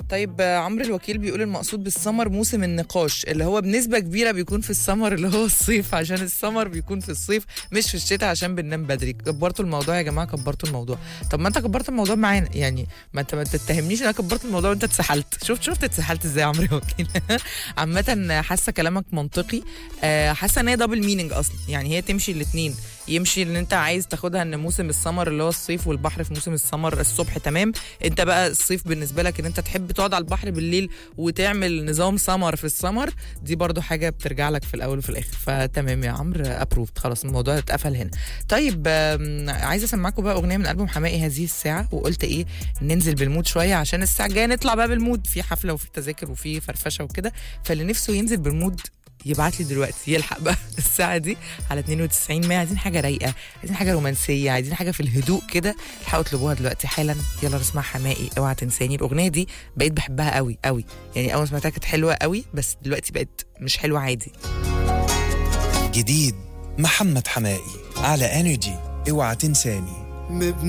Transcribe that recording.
طيب آه، عمرو الوكيل بيقول المقصود بالسمر موسم النقاش اللي هو بنسبة كبيرة بيكون في السمر اللي هو الصيف عشان السمر بيكون في الصيف مش في الشتاء عشان بننام بدري كبرتوا الموضوع يا جماعة كبرتوا الموضوع طب ما انت كبرت الموضوع معانا يعني ما انت ما تتهمنيش ان انا كبرت الموضوع وانت اتسحلت شفت شفت اتسحلت ازاي يا عمرو الوكيل عامة حاسة كلامك منطقي آه، حاسة ان هي دبل مينينج اصلا يعني هي تمشي الاثنين يمشي ان انت عايز تاخدها ان موسم السمر اللي هو الصيف والبحر في موسم السمر الصبح تمام انت بقى الصيف بالنسبه لك ان انت تحب تقعد على البحر بالليل وتعمل نظام سمر في السمر دي برضو حاجه بترجع لك في الاول وفي الاخر فتمام يا عمرو ابروفد خلاص الموضوع اتقفل هنا طيب آم، عايزه اسمعكم بقى اغنيه من البوم حماقي هذه الساعه وقلت ايه ننزل بالمود شويه عشان الساعه الجايه نطلع بقى بالمود في حفله وفي تذاكر وفي فرفشه وكده فاللي نفسه ينزل بالمود يبعت لي دلوقتي يلحق بقى الساعه دي على 92 100 عايزين حاجه رايقه عايزين حاجه رومانسيه عايزين حاجه في الهدوء كده الحقوا اطلبوها دلوقتي حالا يلا نسمع حماقي اوعى تنساني الاغنيه دي بقيت بحبها قوي قوي يعني اول ما سمعتها كانت حلوه قوي بس دلوقتي بقت مش حلوه عادي جديد محمد حمائي على انرجي اوعى تنساني